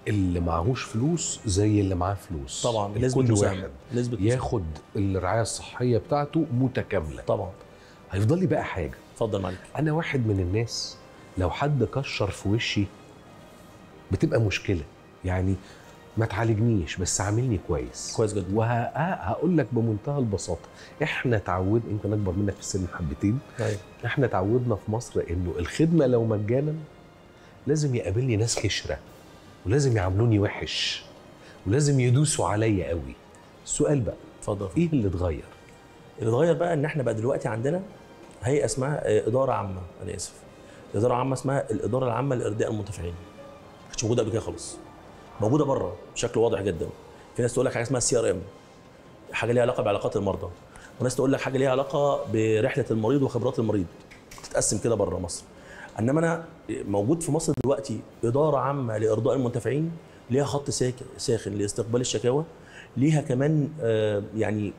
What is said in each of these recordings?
اللي معهوش فلوس زي اللي معاه فلوس طبعا نسبه كل مساهمة. واحد نسبه مساهمة. ياخد الرعايه الصحيه بتاعته متكامله طبعا هيفضل لي بقى حاجه اتفضل معلش انا واحد من الناس لو حد كشر في وشي بتبقى مشكله يعني ما تعالجنيش بس عاملني كويس كويس جدا وهقول لك بمنتهى البساطه احنا تعود يمكن اكبر منك في السن حبتين ايوه احنا تعودنا في مصر انه الخدمه لو مجانا لازم يقابلني ناس كشره ولازم يعاملوني وحش ولازم يدوسوا عليا قوي السؤال بقى اتفضل ايه اللي اتغير اللي اتغير بقى ان احنا بقى دلوقتي عندنا هيئه اسمها آه، اداره عامه انا اسف الاداره العامه اسمها الاداره العامه لارضاء المنتفعين ما كانتش موجوده قبل كده خالص موجوده بره بشكل واضح جدا في ناس تقول لك حاجه اسمها السي ار ام حاجه ليها علاقه بعلاقات المرضى وناس تقول لك حاجه ليها علاقه برحله المريض وخبرات المريض تتقسم كده بره مصر انما انا موجود في مصر دلوقتي اداره عامه لارضاء المنتفعين ليها خط ساك- ساخن لاستقبال الشكاوى ليها كمان آه، يعني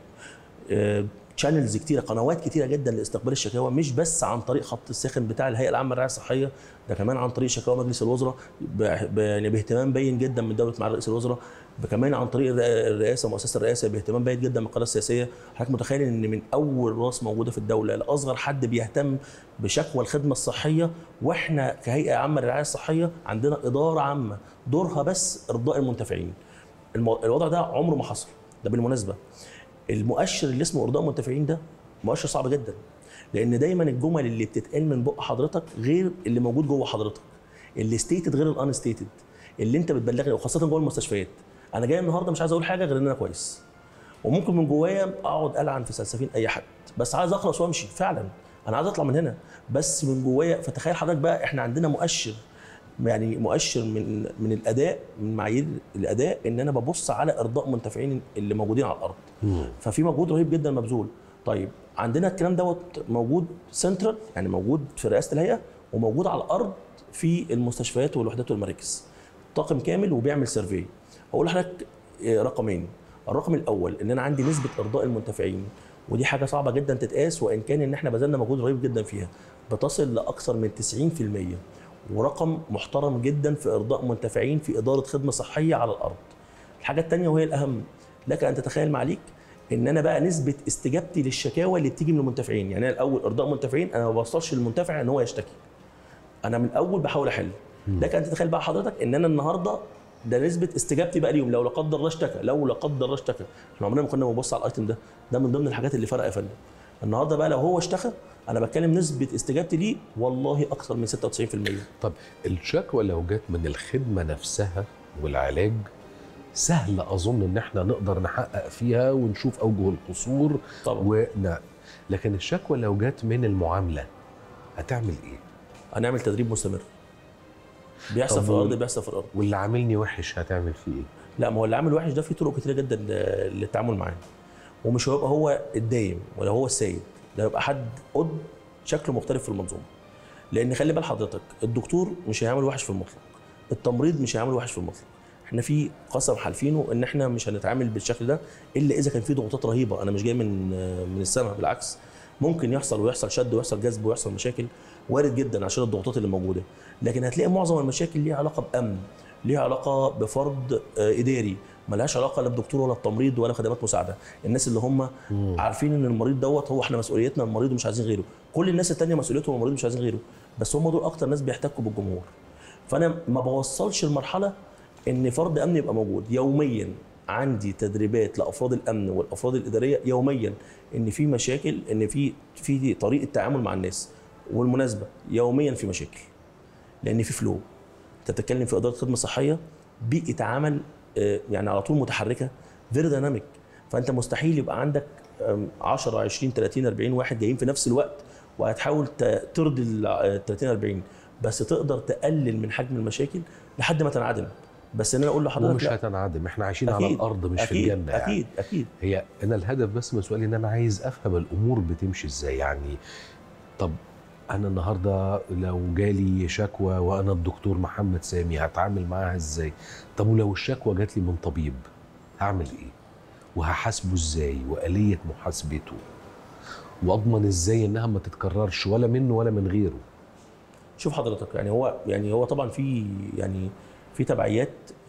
تشانلز كتيره قنوات كتيره جدا لاستقبال الشكاوى مش بس عن طريق خط الساخن بتاع الهيئه العامه للرعايه الصحيه ده كمان عن طريق شكاوى مجلس الوزراء ب- ب- يعني باهتمام باين جدا من دوله معالي رئيس الوزراء كمان عن طريق الرئا- الرئاسه مؤسسه الرئاسه باهتمام باين جدا من القياده السياسيه حضرتك متخيل ان من اول راس موجوده في الدوله لاصغر حد بيهتم بشكوى الخدمه الصحيه واحنا كهيئه عامه للرعايه الصحيه عندنا اداره عامه دورها بس ارضاء المنتفعين المو- الوضع ده عمره ما حصل ده بالمناسبه المؤشر اللي اسمه ارضاء المنتفعين ده مؤشر صعب جدا لان دايما الجمل اللي بتتقال من بق حضرتك غير اللي موجود جوه حضرتك اللي ستيتد غير الان ستيتد اللي انت بتبلغني وخاصه جوه المستشفيات انا جاي النهارده مش عايز اقول حاجه غير ان انا كويس وممكن من جوايا اقعد العن في سلسفين اي حد بس عايز اخلص وامشي فعلا انا عايز اطلع من هنا بس من جوايا فتخيل حضرتك بقى احنا عندنا مؤشر يعني مؤشر من من الاداء من معايير الاداء ان انا ببص على ارضاء منتفعين اللي موجودين على الارض ففي مجهود رهيب جدا مبذول طيب عندنا الكلام دوت موجود سنترال يعني موجود في رئاسه الهيئه وموجود على الارض في المستشفيات والوحدات والمراكز طاقم كامل وبيعمل سيرفي هقول لحضرتك آه، رقمين الرقم الاول ان انا عندي نسبه ارضاء المنتفعين ودي حاجه صعبه جدا تتقاس وان كان ان احنا بذلنا مجهود رهيب جدا فيها بتصل لاكثر من 90% ورقم محترم جدا في ارضاء منتفعين في اداره خدمه صحيه على الارض الحاجه الثانيه وهي الاهم لك ان تتخيل معليك ان انا بقى نسبه استجابتي للشكاوى اللي بتيجي من المنتفعين يعني انا الاول ارضاء منتفعين انا ما بوصلش للمنتفع ان هو يشتكي انا من الاول بحاول احل لك ان تتخيل بقى حضرتك ان انا النهارده ده نسبه استجابتي بقى اليوم لو لا قدر الله اشتكى لو لا قدر الله اشتكى احنا عمرنا ما كنا بنبص على الايتم ده ده من ضمن الحاجات اللي فرق يا فندم النهارده بقى لو هو اشتكى انا بتكلم نسبه استجابتي ليه والله اكثر من 96% طب الشكوى لو جت من الخدمه نفسها والعلاج سهل اظن ان احنا نقدر نحقق فيها ونشوف اوجه القصور طبعا ون... لكن الشكوى لو جت من المعامله هتعمل ايه؟ هنعمل تدريب مستمر بيحصل طب في و- الارض بيحصل في الارض واللي عاملني وحش هتعمل فيه ايه؟ لا ما هو اللي عامل وحش ده فيه طرق كتيره جدا ل- للتعامل معاه ومش هيبقى هو الدايم ولا هو السيد ده هيبقى حد قد شكله مختلف في المنظومه لان خلي بال حضرتك الدكتور مش هيعمل وحش في المطلق التمريض مش هيعمل وحش في المطلق احنا في قسم حالفينه ان احنا مش هنتعامل بالشكل ده الا اذا كان في ضغوطات رهيبه انا مش جاي من من السماء بالعكس ممكن يحصل ويحصل شد ويحصل جذب ويحصل مشاكل وارد جدا عشان الضغوطات اللي موجوده لكن هتلاقي معظم المشاكل ليها علاقه بامن ليها علاقه بفرض آه، اداري ملهاش علاقه لا بدكتور ولا بتمريض ولا خدمات مساعده الناس اللي هم عارفين ان المريض دوت هو احنا مسؤوليتنا المريض ومش عايزين غيره كل الناس التانية مسؤوليتهم المريض مش عايزين غيره بس هم دول اكتر ناس بيحتكوا بالجمهور فانا ما بوصلش المرحله ان فرد امن يبقى موجود يوميا عندي تدريبات لافراد الامن والافراد الاداريه يوميا ان في مشاكل ان في في طريقه تعامل مع الناس والمناسبه يوميا في مشاكل لان في فلو انت بتتكلم في اداره خدمه صحيه بيئه عمل آه، يعني على طول متحركه فيري دايناميك فانت مستحيل يبقى عندك آم، 10 20 30 40 واحد جايين في نفس الوقت وهتحاول ت- ترضي ال 30 40 بس تقدر تقلل من حجم المشاكل لحد ما تنعدم بس ان انا اقول لحضرتك ومش لا، هتنعدم احنا عايشين على أكيد، الارض مش في اكيد الجنه يعني. اكيد اكيد هي انا الهدف بس من سؤالي ان انا عايز افهم الامور بتمشي ازاي يعني طب انا النهارده لو جالي شكوى وانا الدكتور محمد سامي هتعامل معاها ازاي طب ولو الشكوى جات لي من طبيب هعمل ايه وهحاسبه ازاي واليه محاسبته واضمن ازاي انها ما تتكررش ولا منه ولا من غيره شوف حضرتك يعني هو يعني هو طبعا في يعني في تبعيات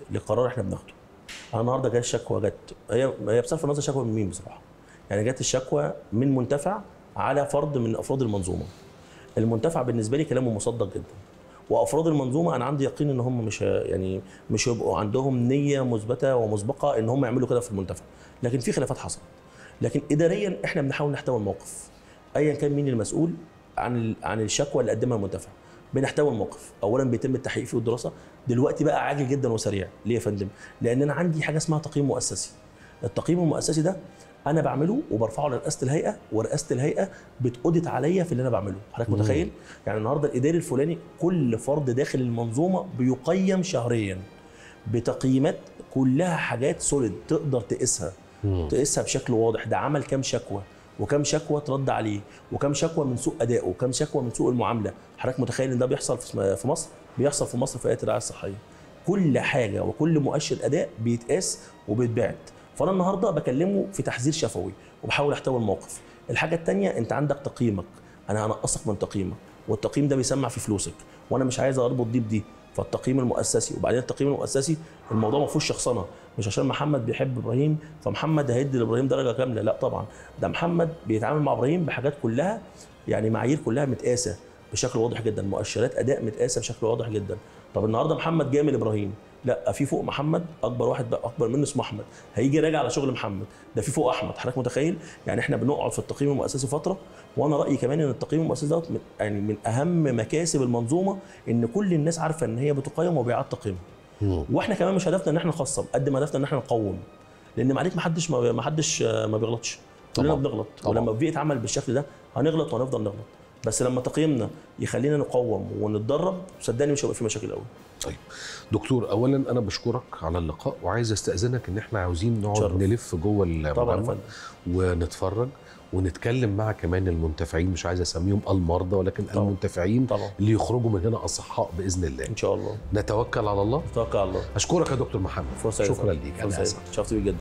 لقرار احنا بناخده انا النهارده جاي الشكوى جت هي هي بصرف النظر شكوى من مين بصراحه يعني جت الشكوى من منتفع على فرد من افراد المنظومه المنتفع بالنسبه لي كلامه مصدق جدا وافراد المنظومه انا عندي يقين ان هم مش ه- يعني مش هيبقوا عندهم نيه مثبته ومسبقه ان هم يعملوا كده في المنتفع لكن في خلافات حصلت لكن اداريا احنا بنحاول نحتوي الموقف ايا كان مين المسؤول عن ال- عن الشكوى اللي قدمها المنتفع بنحتوي الموقف اولا بيتم التحقيق فيه والدراسه دلوقتي بقى عاجل جدا وسريع ليه يا فندم لان انا عندي حاجه اسمها تقييم مؤسسي التقييم المؤسسي ده انا بعمله وبرفعه لرئاسه الهيئه ورئاسه الهيئه بتأودت عليا في اللي انا بعمله حضرتك مم. متخيل يعني النهارده الاداري الفلاني كل فرد داخل المنظومه بيقيم شهريا بتقييمات كلها حاجات سوليد تقدر تقيسها مم. تقيسها بشكل واضح ده عمل كام شكوى وكم شكوى ترد عليه وكم شكوى من سوء ادائه وكم شكوى من سوء المعامله حضرتك متخيل ان ده بيحصل في في مصر بيحصل في مصر في هيئه الرعايه الصحيه كل حاجه وكل مؤشر اداء بيتقاس وبيتبعت فانا النهارده بكلمه في تحذير شفوي وبحاول احتوي الموقف الحاجه الثانيه انت عندك تقييمك انا هنقصك من تقييمك والتقييم ده بيسمع في فلوسك وانا مش عايز اربط دي بدي فالتقييم المؤسسي وبعدين التقييم المؤسسي الموضوع ما فيهوش شخصنه مش عشان محمد بيحب ابراهيم فمحمد هيدي لابراهيم درجه كامله لا طبعا ده محمد بيتعامل مع ابراهيم بحاجات كلها يعني معايير كلها متقاسه بشكل واضح جدا مؤشرات اداء متقاسه بشكل واضح جدا طب النهارده محمد جامل ابراهيم لا في فوق محمد اكبر واحد بقى اكبر منه اسمه احمد هيجي يراجع على شغل محمد ده في فوق احمد حضرتك متخيل يعني احنا بنقعد في التقييم المؤسسي فتره وانا رايي كمان ان التقييم المؤسسي دوت من يعني من اهم مكاسب المنظومه ان كل الناس عارفه ان هي بتقيم وبيعاد تقييمها مم. واحنا كمان مش هدفنا ان احنا نخصم قد ما هدفنا ان احنا نقوم لان معلش ما حدش ما حدش ما بيغلطش كلنا طبعاً. بنغلط طبعاً. ولما البيئه اتعمل بالشكل ده هنغلط وهنفضل نغلط بس لما تقييمنا يخلينا نقوم ونتدرب صدقني مش هيبقى في مشاكل قوي طيب دكتور اولا انا بشكرك على اللقاء وعايز استاذنك ان احنا عاوزين نقعد شرف. نلف جوه طبعا يا المجمع فندم ونتفرج ونتكلم مع كمان المنتفعين مش عايز اسميهم المرضى ولكن طبعا. المنتفعين طبعا اللي يخرجوا من هنا اصحاء باذن الله ان شاء الله نتوكل على الله توكل على الله اشكرك يا دكتور محمد فرصه شكرا ليك انا فرصه اسف شرفت بيك جدا